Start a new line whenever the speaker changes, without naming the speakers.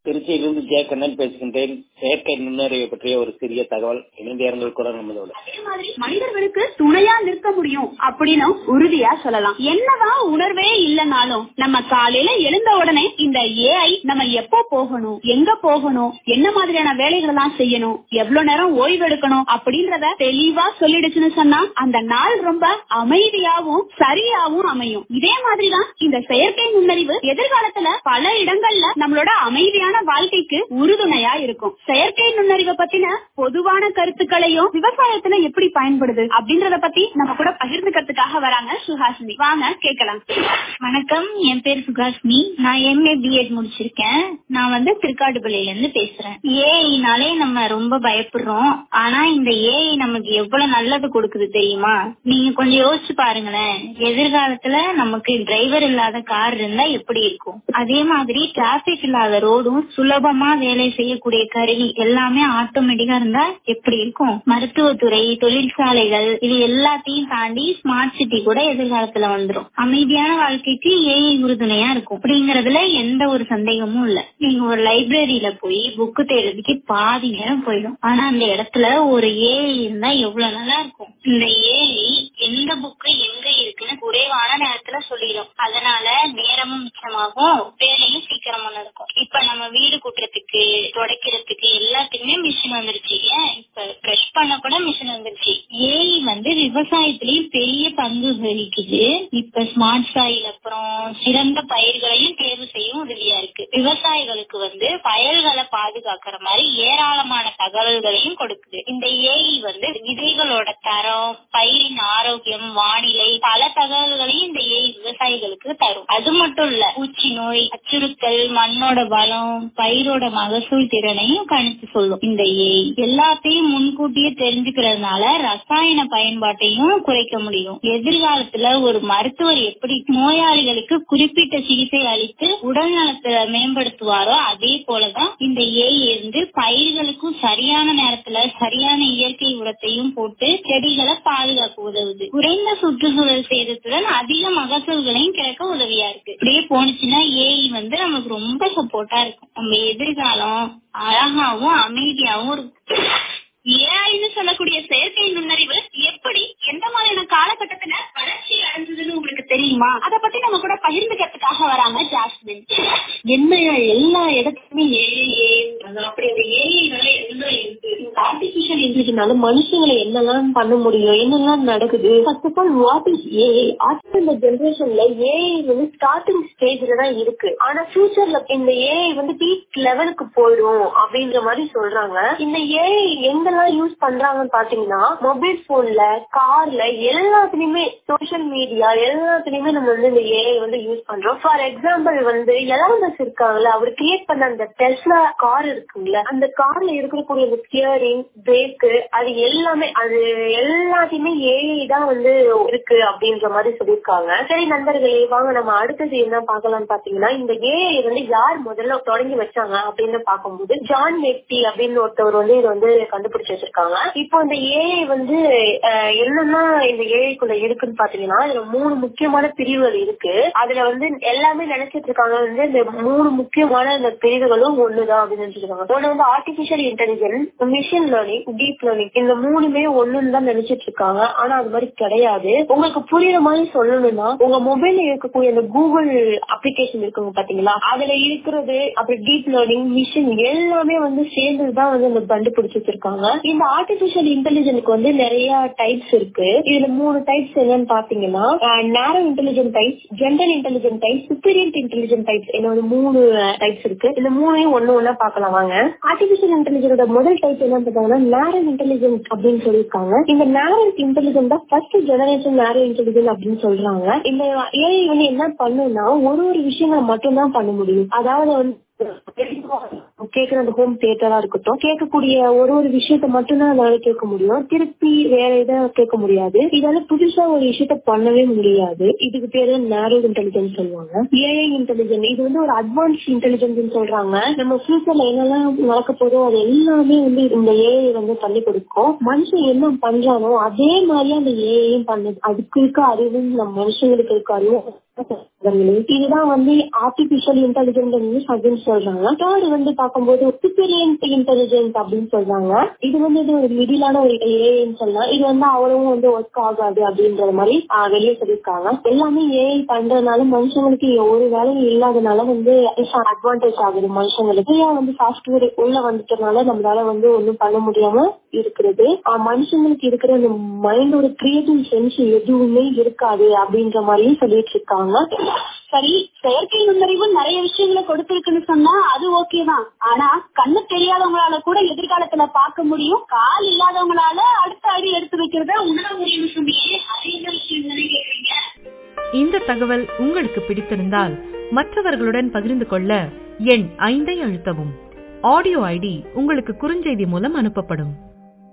திருச்சியிலிருந்து ஜே கண்ணன் பேசுகின்றேன் செயற்கை நுண்ணறிவை பற்றிய ஒரு சிறிய தகவல் இணைந்தியர்கள் கூட நம்மளோட
அதே மாதிரி மனிதர்களுக்கு துணையா நிற்க முடியும் அப்படின்னு உறுதியா சொல்லலாம் என்னதான் உணர்வே இல்லைனாலும் நம்ம காலையில எழுந்த உடனே இந்த ஏஐ நம்ம எப்போ போகணும் எங்க போகணும் என்ன மாதிரியான வேலைகள் எல்லாம் செய்யணும் எவ்வளவு நேரம் ஓய்வு எடுக்கணும் அப்படின்றத தெளிவா சொல்லிடுச்சுன்னு சொன்னா அந்த நாள் ரொம்ப அமைதியாவும் சரியாவும் அமையும் இதே மாதிரிதான் இந்த செயற்கை நுண்ணறிவு எதிர்காலத்துல பல இடங்கள்ல நம்மளோட அமைதியான வாழ்க்கைக்கு உறுதுணையா இருக்கும் செயற்கை நுண்ணறிவை பத்தின பொதுவான கருத்துக்களையும் விவசாயத்துல எப்படி பயன்படுது அப்படின்றத பத்தி நம்ம கூட பகிர்ந்துக்கிறதுக்காக வராங்க சுஹாசினி வாங்க கேட்கலாம்
வணக்கம் என் பேர் சுகாஷ்மி நான் எம்ஏ பிஎட் முடிச்சிருக்கேன் நான் வந்து திருக்காட்டுப்பள்ளியில இருந்து பேசுறேன் ஏஐனாலே நம்ம ரொம்ப பயப்படுறோம் ஆனா இந்த ஏஐ நமக்கு எவ்வளவு நல்லது கொடுக்குது தெரியுமா நீங்க கொஞ்சம் யோசிச்சு பாருங்களேன் எதிர்காலத்துல நமக்கு டிரைவர் இல்லாத கார் இருந்தா எப்படி இருக்கும் அதே மாதிரி டிராபிக் இல்லாத ரோடும் சுலபமா வேலை செய்யக்கூடிய கருவி எல்லாமே ஆட்டோமேட்டிக்கா இருந்தா எப்படி இருக்கும் மருத்துவத்துறை தொழிற்சாலைகள் இது எல்லாத்தையும் தாண்டி ஸ்மார்ட் சிட்டி கூட எதிர்காலத்துல வந்துரும் அமைதியான வாழ்க்கைக்கு ஏஐ உறுதுணையா இருக்கும் அப்படிங்கறதுல எந்த ஒரு சந்தேகமும் இல்ல நீங்க ஒரு லைப்ரரியில போய் புக்கு தேடுறதுக்கு பாதி நேரம் போயிடும் ஆனா அந்த இடத்துல ஒரு ஏஐ இருந்தா எவ்வளவு நல்லா இருக்கும் இந்த ஏஐ எந்த புக்கு எங்க இருக்குன்னு குறைவான நேரத்துல சொல்லிடும் அதனால நேரமும் மிச்சமாகும் வேலையும் சீக்கிரமா நடக்கும் இப்ப நம்ம வீடு கூட்டுறதுக்கு துடைக்கிறதுக்கு எல்லாத்துக்குமே மிஷின் வந்துருச்சு ஏன் இப்ப பிரஷ் பண்ண கூட மிஷின் வந்துருச்சு ஏஐ வந்து விவசாயத்திலயும் பெரிய பங்கு வகிக்குது இப்ப ஸ்மார்ட் சாயில் அப்புறம் சிறந்த பயிர்களையும் தேர்வு செய்யும் உதவியா இருக்கு விவசாயிகளுக்கு வந்து வயல்களை பாதுகாக்கிற மாதிரி ஏராளமான தகவல்களையும் கொடுக்குது இந்த ஏஐ வந்து விதைகளோட தரம் பயிரின் ஆரோக்கியம் வானிலை பல தகவல்களையும் இந்த ஏஐ விவசாயிகளுக்கு தரும் அது மட்டும் இல்ல பூச்சி நோய் அச்சுறுத்தல் மண்ணோட பலம் பயிரோட மகசூல் திறனையும் கணிச்சு சொல்லும் இந்த ஏஐ எல்லாத்தையும் முன்கூட்டியே தெரிஞ்சுக்கிறதுனால ரசாயன பயன்பாட்டையும் குறைக்க முடியும் எதிர்காலத்துல ஒரு மருத்துவர் எப்படி நோயாளிகளுக்கு குறிப்பிட்ட சிகிச்சை அளித்து உடல் நலத்தை மேம்படுத்துவாரோ அதே போலதான் இந்த ஏஐ இருந்து பயிர்களுக்கும் சரியான நேரத்துல சரியான இயற்கை உரத்தையும் போட்டு செடிகளை பாதுகாக்க உதவுது குறைந்த சுற்றுச்சூழல் சேதத்துடன் அதிக மகசூல்களையும் கிடைக்க உதவியா இருக்கு இப்படியே போனுச்சுன்னா ஏஐ வந்து நமக்கு ரொம்ப சப்போர்ட்டா இருக்கும் நம்ம எதிர்காலம் அழகாவும் அமைதியாவும் இருக்கும்
ஏஐன்னு சொல்லக்கூடிய செயற்கை நுண்ணறிவு எப்படி எந்த மாதிரியான காலகட்டத்துல வளர்ச்சி அடைஞ்சதுன்னு உங்களுக்கு தெரியுமா அத பத்தி நம்ம கூட பகிர்ந்துக்கிறதுக்காக வராங்க ஜாஸ்மின்
என்ன எல்லா இடத்துலயுமே ஏஐ அப்படி அந்த ஏஐனால என்ன இருக்கு ஆர்டிபிஷியல் இன்டெலிஜென்ட்னால மனுஷங்களை என்னெல்லாம் பண்ண முடியும் என்னெல்லாம் நடக்குது first of all what is AI after இந்த ஜெனரேஷன்ல ஏஐ வந்து ஸ்டார்டிங் ஸ்டேஜ்ல தான் இருக்கு ஆனா ஃபியூச்சர்ல இந்த ஏஐ வந்து பீக் லெவலுக்கு போயிடும் அப்படின்ற மாதிரி சொல்றாங்க இந்த ஏஐ எங்கெல்லாம் யூஸ் பண்றாங்கன்னு பாத்தீங்கன்னா மொபைல் போன்ல கார்ல எல்லாத்துலயுமே சோசியல் மீடியா எல்லாத்துலயுமே நம்ம வந்து இந்த ஏஐ வந்து யூஸ் பண்றோம் ஃபார் எக்ஸாம்பிள் வந்து எலாமஸ் இருக்காங்கல்ல அவர் கிரியேட் பண்ண அந்த டெஸ்லா கார் இருக்குங்களா அந்த கார்ல இருக்கக்கூடிய அந்த ஸ்டியரிங் பிரேக் அது எல்லாமே அது எல்லாத்தையுமே ஏஐ தான் வந்து இருக்கு அப்படின்ற மாதிரி சொல்லியிருக்காங்க சரி நண்பர்களே வாங்க நம்ம அடுத்தது என்ன பார்க்கலாம்னு பாத்தீங்கன்னா இந்த ஏஐ வந்து யார் முதல்ல தொடங்கி வச்சாங்க அப்படின்னு பார்க்கும்போது ஜான் மெக்டி அப்படின்னு ஒருத்தவர் வந்து இதை வந்து கண்டுபிடிச்சு வச்சிருக்காங்க இப்போ இந்த ஏஐ வந்து அஹ், என்னென்ன இந்த ஏஐக்குள்ள இருக்குன்னு பாத்தீங்கன்னா இதுல மூணு முக்கியமான பிரிவுகள் இருக்கு அதுல வந்து எல்லாமே நினைச்சிட்டு இருக்காங்க வந்து இந்த மூணு முக்கியமான இந்த பிரிவுகளும் ஒண்ணுதான் அப்படின்னு நினைச்சிருக்காங்க ஒண்ணு வந்து artificial intelligence machine learning deep learning இந்த மூணுமே ஒண்ணுன்னு தான் நினைச்சிட்டு இருக்காங்க ஆனா அது மாதிரி கிடையாது உங்களுக்கு புரியுற மாதிரி சொல்லணும்னா உங்க மொபைல்ல இருக்கக்கூடிய அந்த கூகுள் அப்ளிகேஷன் இருக்குங்க பாத்தீங்களா அதுல இருக்கிறது அப்புறம் டீப் லேர்னிங் மிஷின் எல்லாமே வந்து சேர்ந்ததுதான் வந்து அந்த கண்டுபிடிச்சு வச்சிருக்காங்க இந்த ஆர்டிபிஷியல் இன்டெலிஜென்ட்க்கு வந்து நிறைய டைப்ஸ் இருக்கு இதுல மூணு டைப்ஸ் என்னன்னு பாத்தீங்கன்னா narrow intelligent types general intelligent types superior intelligent types என்ன வந்து மூணு டைப்ஸ் இருக்கு இந்த மூணையும் ஒண்ணு ஒண்ணா பார்க்கலாம் வாங்க ஆர்டிபிஷியல் இன்டெலிஜென்டோட முதல் டைப் என்ன பார்த்தீங்கன்னா நேரோ இன்டெலிஜென்ட் அப்படின்னு சொல்லியிருக்காங்க இந்த நேரோ இன்டெலிஜென்ட் தான் ஃபர்ஸ்ட் ஜெனரேஷன் நேரோ இன்டெலிஜென்ட் அப்படின்னு சொல்றாங்க இந்த ஏஐ வந்து என்ன பண்ணுன்னா ஒரு ஒரு விஷயங்களை மட்டும்தான் பண்ண முடியும் அதாவது வந்து கேக்குற அந்த ஹோம் தியேட்டரா இருக்கட்டும் கேட்கக்கூடிய ஒரு ஒரு விஷயத்த மட்டும்தான் அதனால கேட்க முடியும் திருப்பி வேற எதை கேட்க முடியாது இதால புதுசா ஒரு விஷயத்த பண்ணவே முடியாது இதுக்கு பேரு நேரோ இன்டெலிஜென்ஸ் சொல்லுவாங்க ஏஐ இன்டெலிஜென்ட் இது வந்து ஒரு அட்வான்ஸ் இன்டெலிஜென்ஸ் சொல்றாறாங்க நம்ம ஃபியூச்சர்ல என்னெல்லாம் நடக்க போதோ அது எல்லாமே வந்து இந்த ஏஐ வந்து பண்ணி கொடுக்கும் மனுஷன் என்ன பண்றானோ அதே மாதிரி அந்த ஏஐயும் பண்ணுது அதுக்கு இருக்க அறிவும் நம்ம மனுஷங்களுக்கு இருக்க அறிவும் இதுதான் வந்து ஆர்டிபிஷியல் இன்டெலிஜென்ஸ் அப்படின்னு சொல்றாங்க தேர்ட் தேர்ட் வந்து பார்க்கும்போது சுப்பீரியன்ட் இன்டெலிஜென்ஸ் அப்படின்னு சொல்றாங்க இது வந்து இது ஒரு மிடிலான ஒரு ஏஐன்னு சொல்லலாம் இது வந்து அவ்வளவும் வந்து ஒர்க் ஆகாது அப்படின்ற மாதிரி ஆஹ், வெளியே சொல்லியிருக்காங்க எல்லாமே ஏஐ பண்றதுனால மனுஷங்களுக்கு ஒரு வேலையும் இல்லாதனால வந்து அட்வான்டேஜ் ஆகுது மனுஷங்களுக்கு ஏன் வந்து சாஃப்ட்வேர் உள்ள வந்துட்டனால நம்மளால வந்து ஒண்ணும் பண்ண முடியாம இருக்கிறது ஆஹ், மனுஷங்களுக்கு இருக்கிற அந்த மைண்டோட கிரியேட்டிவ் சென்ஸ் எதுவுமே இருக்காது அப்படின்ற மாதிரியும் சொல்லிட்டு இருக்காங்க
சரி செயற்கை நுண்ணறிவு நிறைய விஷயங்களை கொடுத்திருக்குன்னு சொன்னா அது ஓகே தான் ஆனா கண்ணு தெரியாதவங்களால கூட எதிர்காலத்துல பார்க்க முடியும் கால் இல்லாதவங்களால அடுத்த அடி எடுத்து வைக்கிறத உணர முடியும்னு சொன்னீங்க அது என்ன விஷயம் கேக்குறீங்க
இந்த தகவல் உங்களுக்கு பிடித்திருந்தால் மற்றவர்களுடன் பகிர்ந்து கொள்ள எண் ஐந்தை அழுத்தவும் ஆடியோ ஐடி உங்களுக்கு குறுஞ்செய்தி மூலம் அனுப்பப்படும்